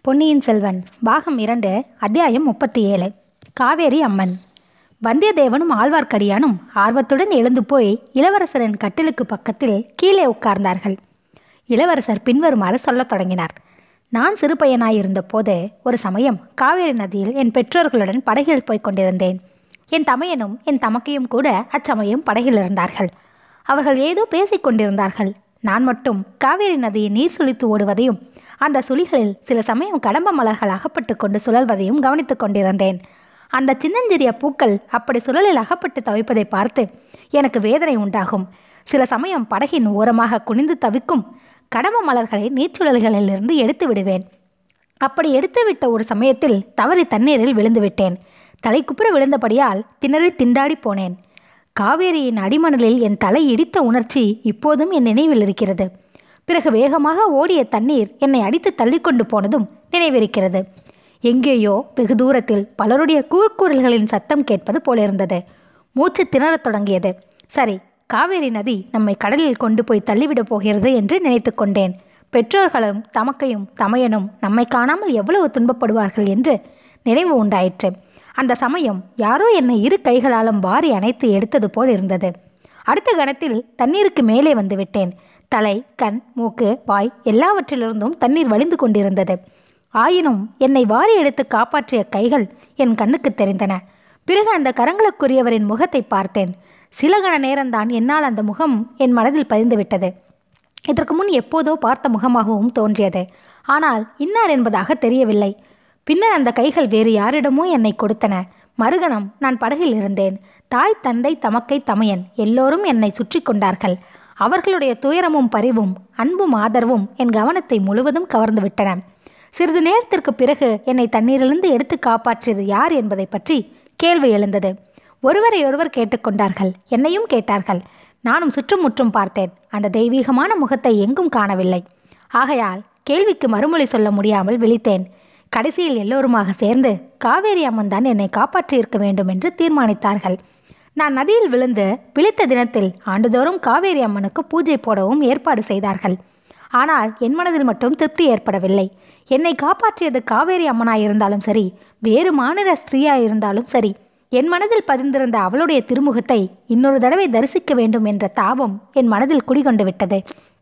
பொன்னியின் செல்வன் பாகம் இரண்டு அத்தியாயம் முப்பத்தி ஏழு காவேரி அம்மன் வந்தியத்தேவனும் ஆழ்வார்க்கடியானும் ஆர்வத்துடன் எழுந்து போய் இளவரசரின் கட்டிலுக்கு பக்கத்தில் கீழே உட்கார்ந்தார்கள் இளவரசர் பின்வருமாறு சொல்லத் தொடங்கினார் நான் சிறு பையனாயிருந்த போது ஒரு சமயம் காவேரி நதியில் என் பெற்றோர்களுடன் படகில் போய்க் கொண்டிருந்தேன் என் தமையனும் என் தமக்கையும் கூட அச்சமயம் படகில் இருந்தார்கள் அவர்கள் ஏதோ பேசிக் கொண்டிருந்தார்கள் நான் மட்டும் காவேரி நதியை நீர் சுழித்து ஓடுவதையும் அந்த சுழிகளில் சில சமயம் கடம்ப மலர்கள் அகப்பட்டு கொண்டு சுழல்வதையும் கவனித்துக் கொண்டிருந்தேன் அந்த சின்னஞ்சிறிய பூக்கள் அப்படி சுழலில் அகப்பட்டு தவிப்பதை பார்த்து எனக்கு வேதனை உண்டாகும் சில சமயம் படகின் ஓரமாக குனிந்து தவிக்கும் கடம்ப மலர்களை நீர்ச்சுழல்களிலிருந்து எடுத்து விடுவேன் அப்படி எடுத்துவிட்ட ஒரு சமயத்தில் தவறி தண்ணீரில் விழுந்து விட்டேன் தலைக்குப்புற விழுந்தபடியால் திணறி திண்டாடி போனேன் காவேரியின் அடிமணலில் என் தலை இடித்த உணர்ச்சி இப்போதும் என் நினைவில் இருக்கிறது பிறகு வேகமாக ஓடிய தண்ணீர் என்னை அடித்து தள்ளிக்கொண்டு போனதும் நினைவிருக்கிறது எங்கேயோ வெகு தூரத்தில் பலருடைய கூர்க்குரல்களின் சத்தம் கேட்பது போலிருந்தது மூச்சு திணறத் தொடங்கியது சரி காவேரி நதி நம்மை கடலில் கொண்டு போய் தள்ளிவிடப் போகிறது என்று நினைத்து கொண்டேன் பெற்றோர்களும் தமக்கையும் தமையனும் நம்மை காணாமல் எவ்வளவு துன்பப்படுவார்கள் என்று நினைவு உண்டாயிற்று அந்த சமயம் யாரோ என்னை இரு கைகளாலும் வாரி அணைத்து எடுத்தது போல் இருந்தது அடுத்த கணத்தில் தண்ணீருக்கு மேலே வந்து விட்டேன் தலை கண் மூக்கு வாய் எல்லாவற்றிலிருந்தும் தண்ணீர் வழிந்து கொண்டிருந்தது ஆயினும் என்னை வாரி எடுத்து காப்பாற்றிய கைகள் என் கண்ணுக்கு தெரிந்தன பிறகு அந்த கரங்களுக்குரியவரின் முகத்தை பார்த்தேன் சில கண நேரம்தான் என்னால் அந்த முகம் என் மனதில் பதிந்துவிட்டது இதற்கு முன் எப்போதோ பார்த்த முகமாகவும் தோன்றியது ஆனால் இன்னார் என்பதாக தெரியவில்லை பின்னர் அந்த கைகள் வேறு யாரிடமோ என்னை கொடுத்தன மறுகணம் நான் படகில் இருந்தேன் தாய் தந்தை தமக்கை தமையன் எல்லோரும் என்னை சுற்றி கொண்டார்கள் அவர்களுடைய துயரமும் பரிவும் அன்பும் ஆதரவும் என் கவனத்தை முழுவதும் கவர்ந்து விட்டன சிறிது நேரத்திற்கு பிறகு என்னை தண்ணீரிலிருந்து எடுத்து காப்பாற்றியது யார் என்பதை பற்றி கேள்வி எழுந்தது ஒருவரை ஒருவர் கேட்டுக்கொண்டார்கள் என்னையும் கேட்டார்கள் நானும் சுற்றுமுற்றும் பார்த்தேன் அந்த தெய்வீகமான முகத்தை எங்கும் காணவில்லை ஆகையால் கேள்விக்கு மறுமொழி சொல்ல முடியாமல் விழித்தேன் கடைசியில் எல்லோருமாக சேர்ந்து காவேரி அம்மன் தான் என்னை காப்பாற்றியிருக்க வேண்டும் என்று தீர்மானித்தார்கள் நான் நதியில் விழுந்து விழித்த தினத்தில் ஆண்டுதோறும் காவேரி அம்மனுக்கு பூஜை போடவும் ஏற்பாடு செய்தார்கள் ஆனால் என் மனதில் மட்டும் திருப்தி ஏற்படவில்லை என்னை காப்பாற்றியது காவேரி அம்மனாயிருந்தாலும் சரி வேறு மாநில ஸ்திரீயாயிருந்தாலும் சரி என் மனதில் பதிந்திருந்த அவளுடைய திருமுகத்தை இன்னொரு தடவை தரிசிக்க வேண்டும் என்ற தாபம் என் மனதில் குடிகொண்டு விட்டது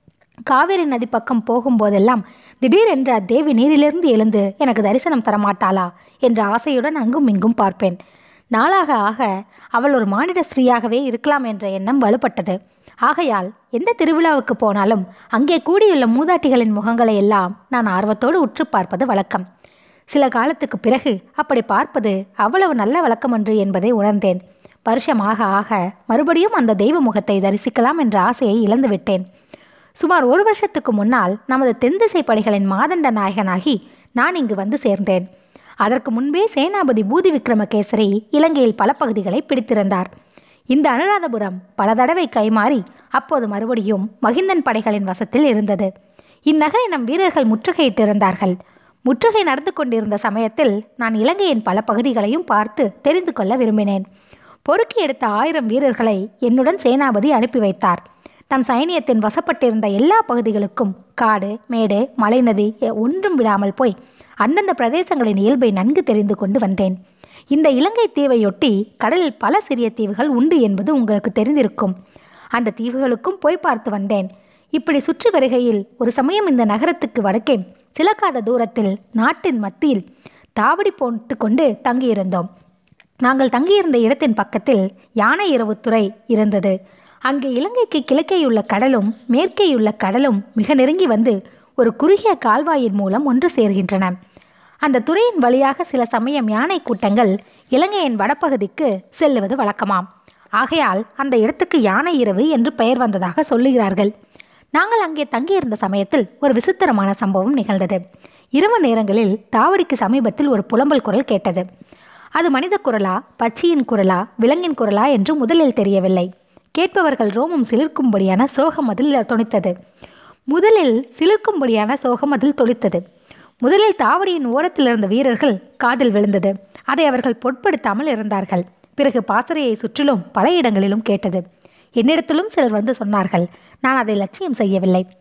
காவேரி நதி பக்கம் போகும்போதெல்லாம் திடீரென்று அத்தேவி நீரிலிருந்து எழுந்து எனக்கு தரிசனம் தரமாட்டாளா என்ற ஆசையுடன் அங்கும் இங்கும் பார்ப்பேன் நாளாக ஆக அவள் ஒரு மானிட ஸ்ரீயாகவே இருக்கலாம் என்ற எண்ணம் வலுப்பட்டது ஆகையால் எந்த திருவிழாவுக்கு போனாலும் அங்கே கூடியுள்ள மூதாட்டிகளின் முகங்களை எல்லாம் நான் ஆர்வத்தோடு உற்று பார்ப்பது வழக்கம் சில காலத்துக்கு பிறகு அப்படி பார்ப்பது அவ்வளவு நல்ல வழக்கமன்று என்பதை உணர்ந்தேன் வருஷமாக ஆக மறுபடியும் அந்த தெய்வ முகத்தை தரிசிக்கலாம் என்ற ஆசையை இழந்துவிட்டேன் சுமார் ஒரு வருஷத்துக்கு முன்னால் நமது தென்திசை படைகளின் மாதண்ட நாயகனாகி நான் இங்கு வந்து சேர்ந்தேன் அதற்கு முன்பே சேனாபதி பூதி விக்ரமகேசரி இலங்கையில் பல பகுதிகளை பிடித்திருந்தார் இந்த அனுராதபுரம் பல தடவை கைமாறி அப்போது மறுபடியும் மகிந்தன் படைகளின் வசத்தில் இருந்தது இந்நகரை நம் வீரர்கள் முற்றுகையிட்டிருந்தார்கள் முற்றுகை நடந்து கொண்டிருந்த சமயத்தில் நான் இலங்கையின் பல பகுதிகளையும் பார்த்து தெரிந்து கொள்ள விரும்பினேன் பொறுக்கி எடுத்த ஆயிரம் வீரர்களை என்னுடன் சேனாபதி அனுப்பி வைத்தார் நம் சைனியத்தின் வசப்பட்டிருந்த எல்லா பகுதிகளுக்கும் காடு மேடு மலைநதி ஒன்றும் விடாமல் போய் அந்தந்த பிரதேசங்களின் இயல்பை நன்கு தெரிந்து கொண்டு வந்தேன் இந்த இலங்கை தீவையொட்டி கடலில் பல சிறிய தீவுகள் உண்டு என்பது உங்களுக்கு தெரிந்திருக்கும் அந்த தீவுகளுக்கும் போய் பார்த்து வந்தேன் இப்படி சுற்றி வருகையில் ஒரு சமயம் இந்த நகரத்துக்கு வடக்கே சிலக்காத தூரத்தில் நாட்டின் மத்தியில் தாவடி போட்டு கொண்டு தங்கியிருந்தோம் நாங்கள் தங்கியிருந்த இடத்தின் பக்கத்தில் யானை இரவுத்துறை இருந்தது அங்கே இலங்கைக்கு கிழக்கேயுள்ள கடலும் மேற்கேயுள்ள கடலும் மிக நெருங்கி வந்து ஒரு குறுகிய கால்வாயின் மூலம் ஒன்று சேர்கின்றன அந்த துறையின் வழியாக சில சமயம் யானை கூட்டங்கள் இலங்கையின் வடபகுதிக்கு செல்லுவது வழக்கமாம் ஆகையால் அந்த இடத்துக்கு யானை இரவு என்று பெயர் வந்ததாக சொல்லுகிறார்கள் நாங்கள் அங்கே தங்கியிருந்த சமயத்தில் ஒரு விசித்திரமான சம்பவம் நிகழ்ந்தது இரவு நேரங்களில் தாவடிக்கு சமீபத்தில் ஒரு புலம்பல் குரல் கேட்டது அது மனித குரலா பட்சியின் குரலா விலங்கின் குரலா என்று முதலில் தெரியவில்லை கேட்பவர்கள் ரோமம் சிலிர்க்கும்படியான சோகம் அதில் தொனித்தது முதலில் சிலிர்க்கும்படியான சோகம் அதில் தொனித்தது முதலில் தாவடியின் ஓரத்தில் இருந்த வீரர்கள் காதில் விழுந்தது அதை அவர்கள் பொருட்படுத்தாமல் இருந்தார்கள் பிறகு பாசறையை சுற்றிலும் பல இடங்களிலும் கேட்டது என்னிடத்திலும் சிலர் வந்து சொன்னார்கள் நான் அதை லட்சியம் செய்யவில்லை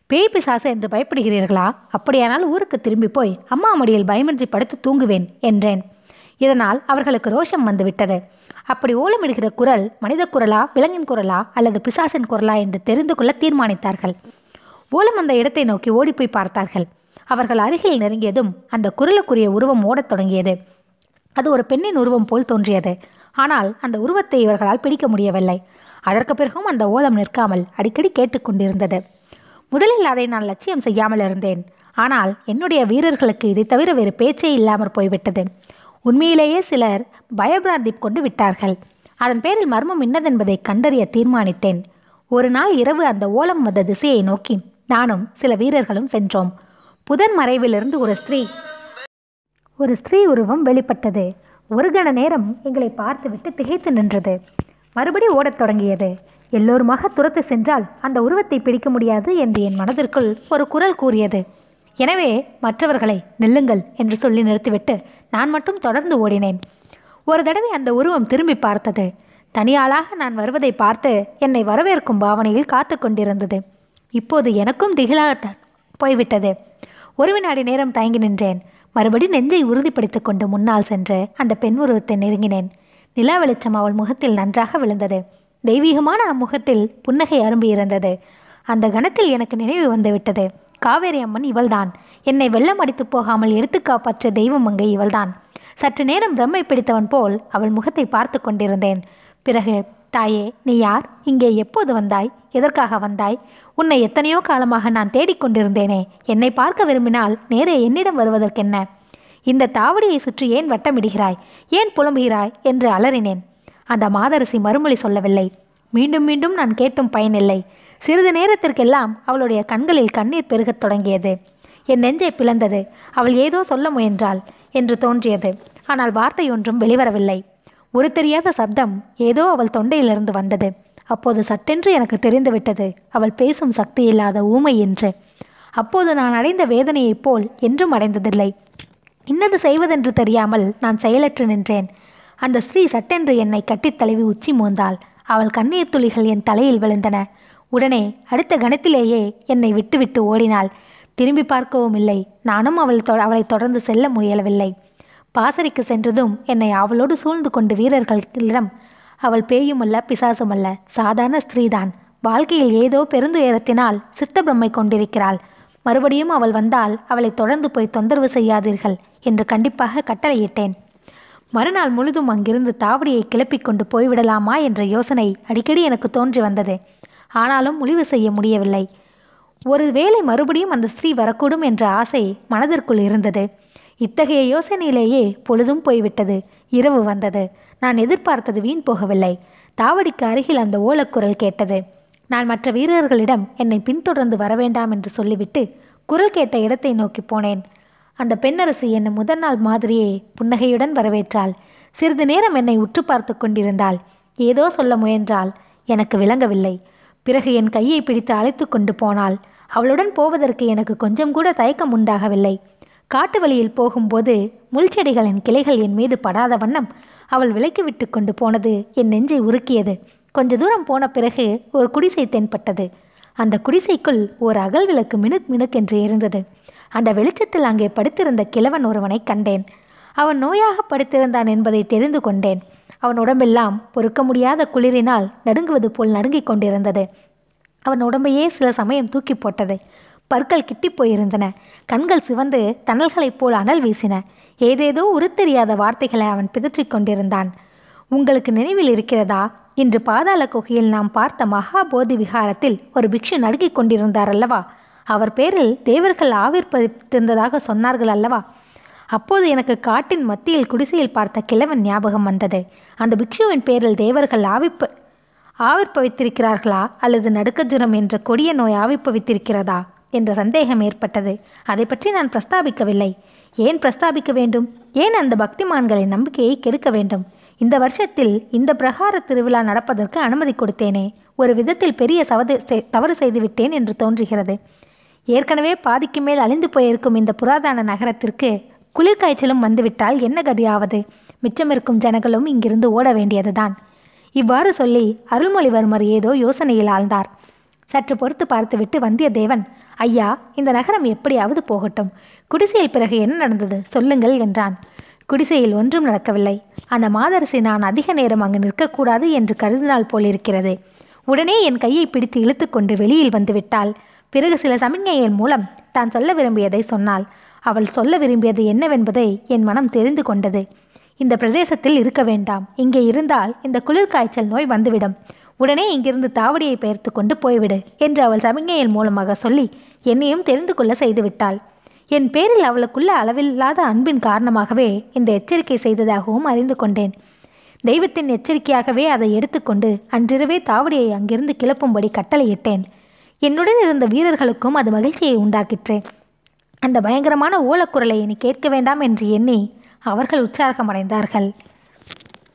பேய் பிசாசு என்று பயப்படுகிறீர்களா அப்படியானால் ஊருக்கு திரும்பி போய் அம்மா மடியில் பயமின்றி படுத்து தூங்குவேன் என்றேன் இதனால் அவர்களுக்கு ரோஷம் வந்துவிட்டது அப்படி ஓலமிடுகிற குரல் மனித குரலா விலங்கின் குரலா அல்லது பிசாசின் குரலா என்று தெரிந்து கொள்ள தீர்மானித்தார்கள் ஓலம் அந்த இடத்தை நோக்கி ஓடிப்போய் பார்த்தார்கள் அவர்கள் அருகில் நெருங்கியதும் அந்த குரலுக்குரிய உருவம் ஓடத் தொடங்கியது அது ஒரு பெண்ணின் உருவம் போல் தோன்றியது ஆனால் அந்த உருவத்தை இவர்களால் பிடிக்க முடியவில்லை அதற்கு பிறகும் அந்த ஓலம் நிற்காமல் அடிக்கடி கேட்டுக்கொண்டிருந்தது முதலில் அதை நான் லட்சியம் செய்யாமல் இருந்தேன் ஆனால் என்னுடைய வீரர்களுக்கு இதை தவிர வேறு பேச்சே இல்லாமற் போய்விட்டது உண்மையிலேயே சிலர் பயபிராந்தி கொண்டு விட்டார்கள் அதன் பேரில் மர்மம் இன்னதென்பதை கண்டறிய தீர்மானித்தேன் ஒரு நாள் இரவு அந்த ஓலம் வந்த திசையை நோக்கி நானும் சில வீரர்களும் சென்றோம் புதன் மறைவிலிருந்து ஒரு ஸ்திரீ ஒரு ஸ்திரீ உருவம் வெளிப்பட்டது ஒரு கண நேரம் எங்களை பார்த்துவிட்டு திகைத்து நின்றது மறுபடி ஓடத் தொடங்கியது எல்லோருமாக துரத்து சென்றால் அந்த உருவத்தை பிடிக்க முடியாது என்று என் மனதிற்குள் ஒரு குரல் கூறியது எனவே மற்றவர்களை நில்லுங்கள் என்று சொல்லி நிறுத்திவிட்டு நான் மட்டும் தொடர்ந்து ஓடினேன் ஒரு தடவை அந்த உருவம் திரும்பி பார்த்தது தனியாளாக நான் வருவதை பார்த்து என்னை வரவேற்கும் பாவனையில் காத்து கொண்டிருந்தது இப்போது எனக்கும் திகிலாகத்தான் போய்விட்டது ஒரு வினாடி நேரம் தயங்கி நின்றேன் மறுபடி நெஞ்சை உறுதிப்படுத்திக் கொண்டு முன்னால் சென்று அந்த பெண் உருவத்தை நெருங்கினேன் நிலா வெளிச்சம் அவள் முகத்தில் நன்றாக விழுந்தது தெய்வீகமான அம்முகத்தில் புன்னகை அரும்பி இருந்தது அந்த கணத்தில் எனக்கு நினைவு வந்துவிட்டது காவேரி அம்மன் இவள்தான் என்னை வெள்ளம் அடித்து போகாமல் எடுத்து காப்பாற்ற தெய்வம் அங்கே இவள்தான் சற்று நேரம் பிரம்மை பிடித்தவன் போல் அவள் முகத்தை பார்த்து கொண்டிருந்தேன் பிறகு தாயே நீ யார் இங்கே எப்போது வந்தாய் எதற்காக வந்தாய் உன்னை எத்தனையோ காலமாக நான் தேடிக்கொண்டிருந்தேனே என்னை பார்க்க விரும்பினால் நேரே என்னிடம் வருவதற்கென்ன இந்த தாவடியை சுற்றி ஏன் வட்டமிடுகிறாய் ஏன் புலம்புகிறாய் என்று அலறினேன் அந்த மாதரசி மறுமொழி சொல்லவில்லை மீண்டும் மீண்டும் நான் கேட்டும் பயனில்லை சிறிது நேரத்திற்கெல்லாம் அவளுடைய கண்களில் கண்ணீர் பெருகத் தொடங்கியது என் நெஞ்சை பிளந்தது அவள் ஏதோ சொல்ல முயன்றாள் என்று தோன்றியது ஆனால் வார்த்தை ஒன்றும் வெளிவரவில்லை ஒரு தெரியாத சப்தம் ஏதோ அவள் தொண்டையிலிருந்து வந்தது அப்போது சட்டென்று எனக்கு தெரிந்துவிட்டது அவள் பேசும் சக்தி இல்லாத ஊமை என்று அப்போது நான் அடைந்த வேதனையைப் போல் என்றும் அடைந்ததில்லை இன்னது செய்வதென்று தெரியாமல் நான் செயலற்று நின்றேன் அந்த ஸ்ரீ சட்டென்று என்னை கட்டித் தழுவி உச்சி மோந்தாள் அவள் கண்ணீர் துளிகள் என் தலையில் விழுந்தன உடனே அடுத்த கணத்திலேயே என்னை விட்டுவிட்டு ஓடினாள் திரும்பி பார்க்கவும் இல்லை நானும் அவள் தொ அவளை தொடர்ந்து செல்ல முயலவில்லை பாசறைக்கு சென்றதும் என்னை அவளோடு சூழ்ந்து கொண்டு வீரர்களிடம் அவள் பேயுமல்ல பிசாசுமல்ல சாதாரண ஸ்திரீதான் வாழ்க்கையில் ஏதோ பெருந்துயரத்தினால் சித்த பிரம்மை கொண்டிருக்கிறாள் மறுபடியும் அவள் வந்தால் அவளை தொடர்ந்து போய் தொந்தரவு செய்யாதீர்கள் என்று கண்டிப்பாக கட்டளையிட்டேன் மறுநாள் முழுதும் அங்கிருந்து தாவடியை கிளப்பிக் கொண்டு போய்விடலாமா என்ற யோசனை அடிக்கடி எனக்கு தோன்றி வந்தது ஆனாலும் முடிவு செய்ய முடியவில்லை ஒரு வேளை மறுபடியும் அந்த ஸ்திரீ வரக்கூடும் என்ற ஆசை மனதிற்குள் இருந்தது இத்தகைய யோசனையிலேயே பொழுதும் போய்விட்டது இரவு வந்தது நான் எதிர்பார்த்தது வீண் போகவில்லை தாவடிக்கு அருகில் அந்த ஓலக்குரல் கேட்டது நான் மற்ற வீரர்களிடம் என்னை பின்தொடர்ந்து வரவேண்டாம் என்று சொல்லிவிட்டு குரல் கேட்ட இடத்தை நோக்கி போனேன் அந்த பெண்ணரசி என்னை முதல் நாள் மாதிரியே புன்னகையுடன் வரவேற்றாள் சிறிது நேரம் என்னை உற்று பார்த்து கொண்டிருந்தாள் ஏதோ சொல்ல முயன்றாள் எனக்கு விளங்கவில்லை பிறகு என் கையை பிடித்து அழைத்து கொண்டு போனாள் அவளுடன் போவதற்கு எனக்கு கொஞ்சம் கூட தயக்கம் உண்டாகவில்லை காட்டு வழியில் போகும்போது முள்செடிகளின் கிளைகள் என் மீது படாத வண்ணம் அவள் விலக்கி விட்டு கொண்டு போனது என் நெஞ்சை உருக்கியது கொஞ்ச தூரம் போன பிறகு ஒரு குடிசை தென்பட்டது அந்த குடிசைக்குள் ஒரு அகல் விளக்கு மினுக் மினுக் என்று இருந்தது அந்த வெளிச்சத்தில் அங்கே படுத்திருந்த கிழவன் ஒருவனை கண்டேன் அவன் நோயாக படுத்திருந்தான் என்பதை தெரிந்து கொண்டேன் அவன் உடம்பெல்லாம் பொறுக்க முடியாத குளிரினால் நடுங்குவது போல் நடுங்கிக் கொண்டிருந்தது அவன் உடம்பையே சில சமயம் தூக்கி போட்டது பற்கள் கிட்டி போயிருந்தன கண்கள் சிவந்து தணல்களைப் போல் அனல் வீசின ஏதேதோ உருத்தெரியாத வார்த்தைகளை அவன் பிதற்றிக் கொண்டிருந்தான் உங்களுக்கு நினைவில் இருக்கிறதா இன்று பாதாள குகையில் நாம் பார்த்த மகாபோதி விகாரத்தில் ஒரு பிக்ஷு நடுங்கிக் கொண்டிருந்தார் அல்லவா அவர் பேரில் தேவர்கள் ஆவிர்ப்பதித்திருந்ததாக சொன்னார்கள் அல்லவா அப்போது எனக்கு காட்டின் மத்தியில் குடிசையில் பார்த்த கிழவன் ஞாபகம் வந்தது அந்த பிக்ஷுவின் பேரில் தேவர்கள் ஆவிப்ப ஆவிர்ப்பவித்திருக்கிறார்களா அல்லது நடுக்கஜுரம் என்ற கொடிய நோய் ஆவிர்ப்பவித்திருக்கிறதா என்ற சந்தேகம் ஏற்பட்டது அதை பற்றி நான் பிரஸ்தாபிக்கவில்லை ஏன் பிரஸ்தாபிக்க வேண்டும் ஏன் அந்த பக்திமான்களின் நம்பிக்கையை கெடுக்க வேண்டும் இந்த வருஷத்தில் இந்த பிரகார திருவிழா நடப்பதற்கு அனுமதி கொடுத்தேனே ஒரு விதத்தில் பெரிய சவது செ- தவறு செய்துவிட்டேன் என்று தோன்றுகிறது ஏற்கனவே பாதிக்கு மேல் அழிந்து போயிருக்கும் இந்த புராதன நகரத்திற்கு குளிர்காய்ச்சலும் வந்துவிட்டால் என்ன கதியாவது மிச்சமிருக்கும் ஜனங்களும் இங்கிருந்து ஓட வேண்டியதுதான் இவ்வாறு சொல்லி அருள்மொழிவர்மர் ஏதோ யோசனையில் ஆழ்ந்தார் சற்று பொறுத்து பார்த்துவிட்டு வந்தியத்தேவன் ஐயா இந்த நகரம் எப்படியாவது போகட்டும் குடிசையில் பிறகு என்ன நடந்தது சொல்லுங்கள் என்றான் குடிசையில் ஒன்றும் நடக்கவில்லை அந்த மாதரசி நான் அதிக நேரம் அங்கு நிற்கக்கூடாது என்று கருதினால் போலிருக்கிறது உடனே என் கையை பிடித்து இழுத்துக்கொண்டு வெளியில் வந்துவிட்டாள் பிறகு சில சமிஞ்ஞையின் மூலம் தான் சொல்ல விரும்பியதை சொன்னாள் அவள் சொல்ல விரும்பியது என்னவென்பதை என் மனம் தெரிந்து கொண்டது இந்த பிரதேசத்தில் இருக்க வேண்டாம் இங்கே இருந்தால் இந்த குளிர் காய்ச்சல் நோய் வந்துவிடும் உடனே இங்கிருந்து தாவடியை பெயர்த்து கொண்டு போய்விடு என்று அவள் சமிஞ்ஞையின் மூலமாக சொல்லி என்னையும் தெரிந்து கொள்ள செய்துவிட்டாள் என் பேரில் அவளுக்குள்ள அளவில்லாத அன்பின் காரணமாகவே இந்த எச்சரிக்கை செய்ததாகவும் அறிந்து கொண்டேன் தெய்வத்தின் எச்சரிக்கையாகவே அதை எடுத்துக்கொண்டு அன்றிரவே தாவடியை அங்கிருந்து கிளப்பும்படி கட்டளையிட்டேன் என்னுடன் இருந்த வீரர்களுக்கும் அது மகிழ்ச்சியை உண்டாக்கிற்று அந்த பயங்கரமான ஓலக்குரலை இனி கேட்க வேண்டாம் என்று எண்ணி அவர்கள் உற்சாகமடைந்தார்கள்